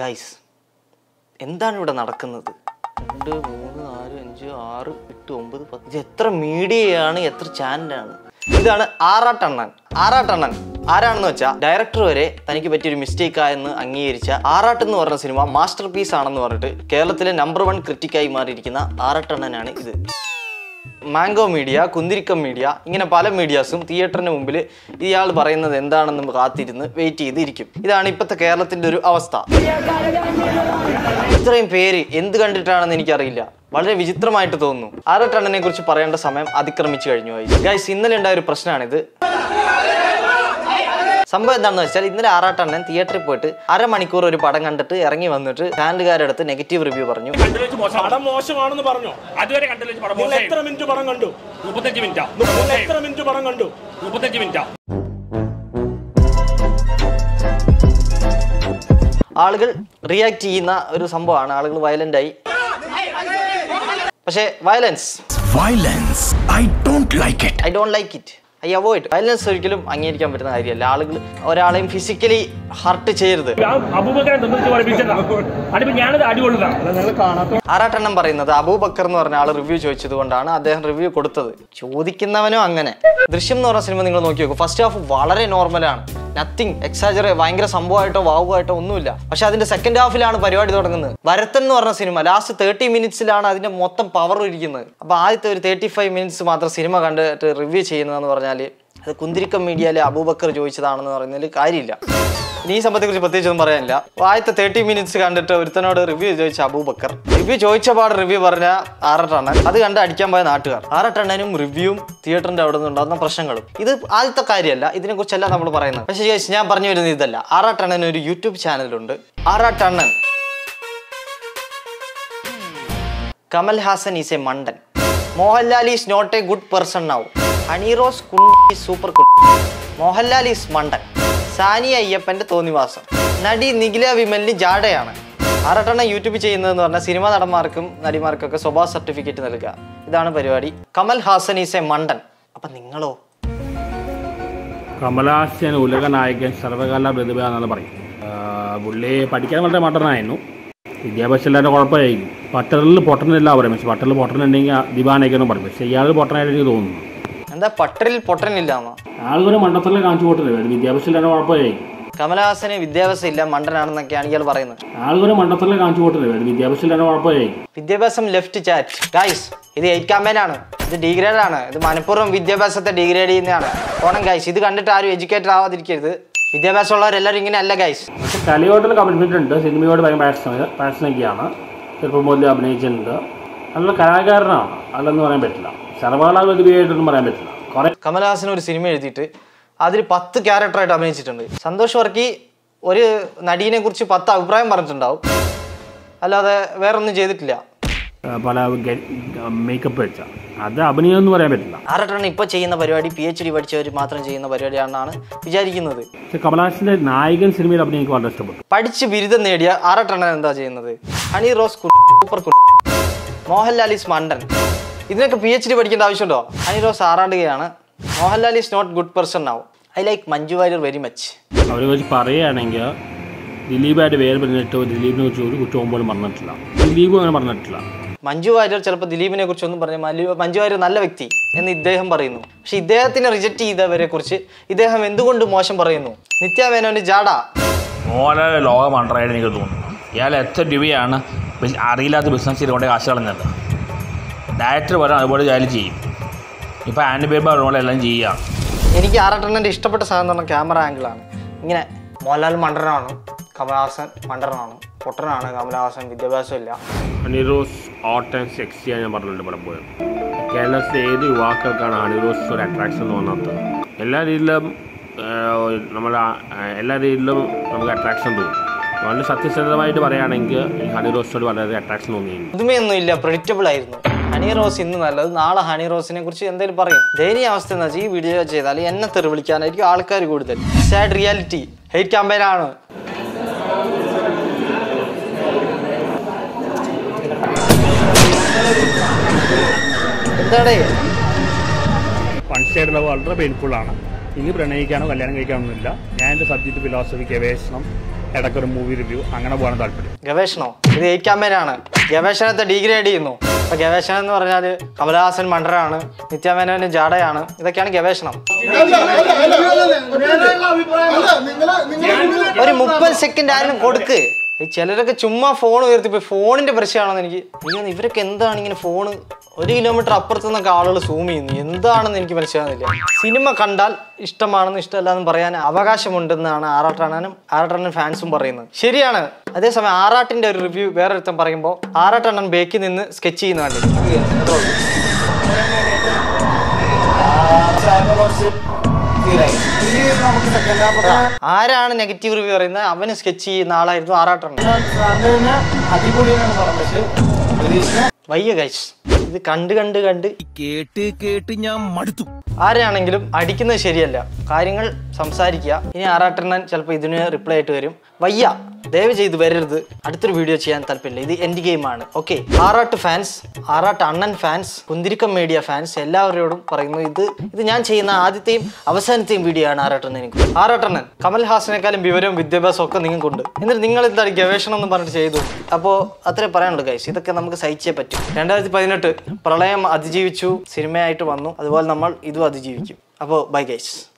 Guys എന്താണ് ഇവിടെ നടക്കുന്നത് രണ്ട് മൂന്ന് നാല് അഞ്ച് ആറ് എട്ട് ഒമ്പത് പത്ത് ഇത് എത്ര മീഡിയയാണ് എത്ര ചാനലാണ് ഇതാണ് ആറാട്ടണ്ണൻ ആറാട്ടണ്ണൻ ആരാണെന്ന് വെച്ചാൽ ഡയറക്ടർ വരെ തനിക്ക് പറ്റിയൊരു മിസ്റ്റേക്ക് ആയെന്ന് അംഗീകരിച്ച ആറാട്ട് എന്ന് പറഞ്ഞ സിനിമ മാസ്റ്റർ പീസ് ആണെന്ന് പറഞ്ഞിട്ട് കേരളത്തിലെ നമ്പർ വൺ ക്രിറ്റിക്കായി മാറിയിരിക്കുന്ന ആറാട്ടണ്ണനാണ് ഇത് മാംഗോ മീഡിയ കുന്തിരിക്കം മീഡിയ ഇങ്ങനെ പല മീഡിയാസും തിയേറ്ററിന് മുമ്പിൽ ഇയാൾ പറയുന്നത് എന്താണെന്ന് കാത്തിരുന്ന് വെയിറ്റ് ചെയ്തിരിക്കും ഇതാണ് ഇപ്പോഴത്തെ കേരളത്തിന്റെ ഒരു അവസ്ഥ ഇത്രയും പേര് എന്ത് കണ്ടിട്ടാണെന്ന് എനിക്കറിയില്ല വളരെ വിചിത്രമായിട്ട് തോന്നുന്നു ആറട്ടണ്ണനെ കുറിച്ച് പറയേണ്ട സമയം അതിക്രമിച്ചു കഴിഞ്ഞു ഗൈസ് ഇന്നലെ ഉണ്ടായ ഒരു പ്രശ്നമാണിത് സംഭവം എന്താണെന്ന് വെച്ചാൽ ഇന്നലെ ആറാട്ടണ്ണൻ തിയേറ്ററിൽ പോയിട്ട് അരമണിക്കൂർ ഒരു പടം കണ്ടിട്ട് ഇറങ്ങി വന്നിട്ട് ചാനലുകാരുടെ അടുത്ത് നെഗറ്റീവ് റിവ്യൂ പറഞ്ഞു കണ്ടിൽ വെച്ച് മോശം പടം മോശമാണെന്ന് പറഞ്ഞോ അതുവരെ കണ്ടിൽ വെച്ച് പടം നിങ്ങൾ മോശമായി എത്ര മിനിറ്റ് പടം കണ്ടു മുപ്പത്തഞ്ച് മിനിറ്റാ നിങ്ങൾ എത്ര മിനിറ്റ് പടം കണ്ടു മുപ്പത്തഞ്ച് മിനിറ്റാ ആളുകൾ റിയാക്ട് ചെയ്യുന്ന ഒരു സംഭവമാണ് ആളുകൾ വയലന്റ് ആയി പക്ഷേ violence Violence. I don't like it. I don't like it I avoid violence ഒരിക്കലും അംഗീകരിക്കാൻ പറ്റുന്ന കാര്യമല്ല ആളുകൾ ഒരാളെയും ഫിസിക്കലി ഹർട്ട് ചെയ്യരുത് ഞാൻ അബൂബക്കറെ തന്നിട്ട് പഠിപ്പിച്ചതാ അതിപ്പോ ഞാനത് അടികൊള്ളുന്നതാണ് ആറാട്ടെണ്ണം പറയുന്നത് അബൂബക്കർ എന്ന് പറഞ്ഞ ആൾ റിവ്യൂ ചോദിച്ചത് കൊണ്ടാണ് അദ്ദേഹം റിവ്യൂ കൊടുത്തത് ചോദിക്കുന്നവനും അങ്ങനെ ദൃശ്യം എന്ന് പറഞ്ഞ സിനിമ നിങ്ങൾ നോക്കി നോക്കും ഫസ്റ്റ് ഹാഫ് വളരെ നോർമലാണ് നത്തിങ് എക്സാജറെ ഭയങ്കര സംഭവമായിട്ടോ വാവുമായിട്ടോ ഒന്നുമില്ല പക്ഷെ അതിന്റെ സെക്കൻഡ് ഹാഫിലാണ് പരിപാടി തുടങ്ങുന്നത് വരത്തൻ എന്ന് പറഞ്ഞ സിനിമ ലാസ്റ്റ് തേർട്ടി മിനിറ്റ്സിലാണ് അതിന്റെ മൊത്തം പവർ ഇരിക്കുന്നത് അപ്പൊ ആദ്യത്തെ ഒരു തേർട്ടി ഫൈവ് മിനിറ്റ്സ് മാത്രം സിനിമ കണ്ടിട്ട് റിവ്യൂ ചെയ്യുന്നതെന്ന് പറഞ്ഞാൽ അത് കുന്തിരിക്കം മീഡിയയിലെ അബൂബക്കർ ചോദിച്ചതാണെന്ന് പറയുന്നതിൽ കാര്യമില്ല ഇനി ഈ സംഭവത്തെ കുറിച്ച് പ്രത്യേകിച്ചൊന്നും പറയാനില്ല ആദ്യത്തെ തേർട്ടി മിനിറ്റ്സ് കണ്ടിട്ട് ഒരുത്തനോട് റിവ്യൂ ചോദിച്ച അബൂബക്കർ റിവ്യൂ ചോദിച്ച പാട് റിവ്യൂ പറഞ്ഞ ആറട്ടെണ്ണൻ അത് കണ്ട് അടിക്കാൻ പോയ നാട്ടുകാർ ആറട്ടെണ്ണനും റിവ്യൂവും തിയേറ്ററിന്റെ അവിടെ നിന്ന് ഉണ്ടാകുന്ന പ്രശ്നങ്ങളും ഇത് ആദ്യത്തെ കാര്യമല്ല ഇതിനെ കുറിച്ചല്ല നമ്മൾ പറയുന്നത് പക്ഷേ guys, ഞാൻ പറഞ്ഞു വരുന്നത് ഇതല്ല ആറാട്ടണ്ണൻ ഒരു യൂട്യൂബ് ചാനലുണ്ട് ആറാട്ടണ്ണൻ കമൽ ഹാസൻ ഈസ് എ മണ്ടൻ Mohanlal is not a good person now Honey Rose കുണ്ടി സൂപ്പർ കുണ്ടി മോഹൻലാൽ ഈസ് മണ്ടൻ സാനി അയ്യപ്പന്റെ തോന്നിവാസം നടി നിഖില വിമലിന് ജാടയാണ് ആറട്ടെണ്ണ യൂട്യൂബ് ചെയ്യുന്നതെന്ന് പറഞ്ഞാൽ സിനിമാ നടന്മാർക്കും നടിമാർക്കൊക്കെ സ്വഭാവ സർട്ടിഫിക്കറ്റ് നൽകുക ഇതാണ് പരിപാടി കമൽ ഹാസൻ ഈസ് എ മണ്ടൻ അപ്പൊ നിങ്ങളോ കമലാസൻ ഉലക നായകൻ സർവകാല പ്രതിഭ എന്നാണ് പറയും ആ, പുള്ളി പഠിക്കാൻ വളരെ മട്ടനായിരുന്നു വിദ്യാഭ്യാസം എല്ലാവരും കുഴപ്പമായിരിക്കും പട്ടറിൽ പൊട്ടനില്ല പറയും പക്ഷെ പട്ടറിൽ പൊട്ടനുണ്ടെങ്കിൽ ദിവാനയ്ക്കാനും പറയും പക്ഷെ ഇയാൾ പൊട്ടനായിട്ട് എനിക്ക് തോന്നുന്നു എന്താ പട്ടറിൽ പൊട്ടനില്ല എന്നോ ആളുകൾ മണ്ടത്തിലെ കാണിച്ചു പോട്ടില്ല വിദ്യാഭ്യാസം എല്ലാവരും കുഴപ്പമായിരിക്കും കമലഹാസന് വിദ്യാഭ്യാസം ഇല്ല മണ്ടനാണെന്നൊക്കെയാണ് ഇയാൾ പറയുന്നത് ആളുകൾ മണ്ടത്തിലെ കാണിച്ചു പോട്ടില്ല വിദ്യാഭ്യാസം എല്ലാവരും കുഴപ്പമായിരിക്കും വിദ്യാഭ്യാസം ലെഫ്റ്റ് ചാറ്റ് ഗൈസ് ഇത് എയ്റ്റ് ക്യാമ്പയിൻ ആണ് ഇത് ഡീഗ്രേഡ് ആണ് ഇത് മനഃപൂർവ്വം വിദ്യാഭ്യാസത്തെ ഡീഗ്രേഡ് ചെയ്യുന്നതാണ് ഓണം ഗൈസ് ഇത് കണ്ടിട്ട് ആരും എഡ്യൂക്കേറ്റഡ് ആവാതിരിക്കരുത് വിദ്യാഭ്യാസമുള്ളവരെല്ലാവരും ഇങ്ങനെ അല്ല ഗൈസ് പക്ഷെ കലയോടുള്ള കമ്മിറ്റ്മെന്റ് ഉണ്ട് സിനിമയോട് ഭയങ്കര പാഷൻ പാഷനൊക്കെയാണ് ചെറുപ്പം മുതൽ അഭിനയിച്ചിട്ടുണ്ട് നല്ല കലാകാരനാണ് അല്ലെന്ന് പറയാൻ പറ്റില്ല സർവകലാ പ്രതിഭയായിട്ടൊന്നും പറയാൻ പറ്റില്ല കുറെ കമലഹാസൻ ഒരു സിനിമ എഴുതിയിട്ട് അതിൽ പത്ത് ക്യാരക്ടറായിട്ട് അഭിനയിച്ചിട്ടുണ്ട് സന്തോഷ് വർക്കി ഒരു നടീനെ കുറിച്ച് പത്ത് അഭിപ്രായം പറഞ്ഞിട്ടുണ്ടാവും അല്ലാതെ വേറൊന്നും ചെയ്തിട്ടില്ല ആ, പല മേക്കപ്പ് വെച്ച അത് അഭിനയം എന്ന് പറയാൻ പറ്റില്ല ആറട്ടെണ്ണം ഇപ്പോൾ ചെയ്യുന്ന പരിപാടി പി എച്ച് ഡി പഠിച്ചവർ മാത്രം ചെയ്യുന്ന പരിപാടിയാണെന്നാണ് വിചാരിക്കുന്നത് പക്ഷെ കമലഹാസന്റെ നായകൻ സിനിമയിൽ അഭിനയം എനിക്ക് വളരെ ഇഷ്ടപ്പെട്ടു പഠിച്ച് ബിരുദം നേടിയ ആറട്ടെണ്ണൻ എന്താ ചെയ്യുന്നത് ഹണി റോസ് കുട്ടി സൂപ്പർ കുട്ടി മോഹൻലാൽ ഈസ് മണ്ടൻ ഇതിനൊക്കെ പി എച്ച് ഡി പഠിക്കേണ്ട ആവശ്യമുണ്ടോ ഹണി റോസ് ആറാടുകയാണ് Mohanlal is not good person now I like Manju Warrier very much അവരെ കുറിച്ച് പറയുകയാണെങ്കിൽ ദിലീപായിട്ട് വേറെ പറഞ്ഞിട്ടോ ദിലീപിനെ കുറിച്ച് ഒരു കുറ്റവും പോലും പറഞ്ഞിട്ടില്ല ദിലീപും അങ്ങനെ പറഞ്ഞിട്ടില്ല മഞ്ജു വാര്യർ ചിലപ്പോൾ ദിലീപിനെ കുറിച്ച് ഒന്നും പറഞ്ഞ മഞ്ജു വാര്യർ നല്ല വ്യക്തി എന്ന് ഇദ്ദേഹം പറയുന്നു പക്ഷെ ഇദ്ദേഹത്തിനെ റിജക്ട് ചെയ്തവരെ കുറിച്ച് ഇദ്ദേഹം എന്തുകൊണ്ട് മോശം പറയുന്നു നിത്യ മേനോന് ജാട മോഹൻലാൽ ലോക മണ്ടറായിട്ട് എനിക്ക് തോന്നുന്നു ഇയാൾ എത്ര രൂപയാണ് ബിസ്- അറിയില്ലാത്ത ബിസിനസ് ചെയ്തുകൊണ്ട് കാശ് കളഞ്ഞത് ഡയറക്ടർ പറയാൻ അതുപോലെ ഇയാൾ ചെയ്യും ഇപ്പോൾ ആൻഡ് പേപ്പർ അതുപോലെ എല്ലാം ചെയ്യുകയാണ് എനിക്ക് ആറട്ടെണ്ണൻ്റെ ഇഷ്ടപ്പെട്ട സാധനം എന്ന് പറഞ്ഞാൽ ക്യാമറ ആംഗിളാണ് ഇങ്ങനെ മോഹൻലാൽ മണ്ടനാണ് കമലഹാസൻ മണ്ടനാണ് പൊട്ടനാണ് കമലഹാസൻ വിദ്യാഭ്യാസമില്ല ഹണിറോസ് ഓട്ട് ആൻഡ് സെക്സി ഞാൻ പറഞ്ഞിട്ടുണ്ട് പലപ്പോഴും കേരളത്തിലെ ഏത് യുവാക്കൾക്കാണ് ഹണിറോസ് ഒരു അട്രാക്ഷൻ തോന്നാത്തത് എല്ലാ രീതിയിലും നമ്മൾ എല്ലാ രീതിയിലും നമുക്ക് അട്രാക്ഷൻ തോന്നും വളരെ സത്യസന്ധമായിട്ട് പറയുകയാണെങ്കിൽ ഈ ഹണിറോസിനോട് വളരെ അട്രാക്ഷൻ തോന്നിയിരുന്നു പുതുമയൊന്നും ഇല്ല പ്രഡിക്റ്റബിൾ ആയിരുന്നു ഹണി റോസ് ഇന്ന് നല്ലത് നാളെ ഹണി റോസിനെ കുറിച്ച് എന്തെങ്കിലും പറയും ദയനീയ അവസ്ഥ എന്ന് വെച്ചാൽ ഈ വീഡിയോ ചെയ്താൽ എന്നെ തെറി വിളിക്കാനായിരിക്കും ആൾക്കാർ കൂടുതൽ സാഡ് റിയാലിറ്റി ഹെയ്റ്റ് ക്യാമ്പയിൻ ആണ് എന്താടേ വൺ സൈഡ് ലവ് വളരെ പെയിൻഫുൾ ആണ് ഇനി പ്രണയിക്കാനോ കല്യാണം കഴിക്കാനൊന്നുമില്ല ഞാൻ എൻ്റെ സബ്ജക്റ്റ് ഫിലോസഫി ഗവേഷണം ഇടയ്ക്കൊരു മൂവി റിവ്യൂ അങ്ങനെ പോകാൻ താല്പര്യം ഗവേഷണോ ഇത് എ ക്യാമ്പയിനാണ് ഗവേഷണത്തെ ഡിഗ്രേഡ് ചെയ്യുന്നു അപ്പൊ ഗവേഷണം എന്ന് പറഞ്ഞാൽ കമലഹാസൻ മണ്ടറാണ് നിത്യാമേനോന് ജാടയാണ് ഇതൊക്കെയാണ് ഗവേഷണം ഒരു മുപ്പത് സെക്കൻഡ് ആരും കൊടുക്ക് ഈ ചിലരൊക്കെ ചുമ്മാ ഫോൺ ഉയർത്തിപ്പോ ഫോണിന്റെ പ്രശ്നമാണെന്ന് എനിക്ക് എനിക്ക് തോന്നുന്നു ഇവരൊക്കെ എന്താണ് ഇങ്ങനെ ഫോൺ ഒരു കിലോമീറ്റർ അപ്പുറത്തു നിന്നൊക്കെ ആളുകൾ സൂം ചെയ്യുന്നു എന്താണെന്ന് എനിക്ക് മനസ്സിലാകുന്നില്ല സിനിമ കണ്ടാൽ ഇഷ്ടമാണെന്ന് ഇഷ്ടമല്ലാന്ന് പറയാൻ അവകാശമുണ്ടെന്നാണ് ആറാട്ടണ്ണനും ആറാട്ടണ്ണൻ ഫാൻസും പറയുന്നത് ശരിയാണ് അതേസമയം ആറാട്ടിന്റെ ഒരു റിവ്യൂ വേറൊരുത്തൻ പറയുമ്പോൾ ആറാട്ടണ്ണൻ ബേക്കിൽ നിന്ന് സ്കെച്ച് ചെയ്യുന്ന കണ്ടില്ല ആരാണ് നെഗറ്റീവ് റിവ്യൂ പറയുന്നത് അവന് സ്കെച്ച് ചെയ്യുന്ന ആളായിരുന്നു ആറാട്ടണ്ണൻ വയ്യ ഗൈസ് ഇത് കണ്ട് കണ്ട് കണ്ട് കേട്ട് കേട്ട് ഞാൻ മടുത്തു ആരെയാണെങ്കിലും അടിക്കുന്നത് ശരിയല്ല കാര്യങ്ങൾ സംസാരിക്കുക ഇനി ആറാട്ടണ്ണൻ ചിലപ്പോൾ ഇതിന് റിപ്ലൈ ആയിട്ട് വരും വയ്യ ദയവ് ചെയ്ത് വരരുത് അടുത്തൊരു വീഡിയോ ചെയ്യാൻ താല്പര്യമില്ല ഇത് എൻഡ് ഗെയിമാണ് ഓക്കെ ആറാട്ട് ഫാൻസ് ആറാട്ട് അണ്ണൻ ഫാൻസ് കുന്തിരിക്കം മീഡിയ ഫാൻസ് എല്ലാവരോടും പറയുന്നു ഇത് ഇത് ഞാൻ ചെയ്യുന്ന ആദ്യത്തെയും അവസാനത്തെയും വീഡിയോ ആണ് ആറാട്ടണ്ണൻ എനിക്ക് ആറാട്ടണ്ണൻ കമൽഹാസനേക്കാളും വിവരവും വിദ്യാഭ്യാസവും ഒക്കെ നിങ്ങൾക്കുണ്ട് എന്നിട്ട് നിങ്ങൾ എന്താണ് ഗവേഷണം എന്ന് പറഞ്ഞിട്ട് ചെയ്തു അപ്പോൾ അത്രേ പറയാനുള്ളൂ ഗൈസ് ഇതൊക്കെ നമുക്ക് സഹിച്ചേ പറ്റും രണ്ടായിരത്തി പതിനെട്ട് പ്രളയം അതിജീവിച്ചു സിനിമയായിട്ട് വന്നു അതുപോലെ നമ്മൾ ഇതും അതിജീവിക്കും അപ്പോൾ ബൈ ഗൈസ്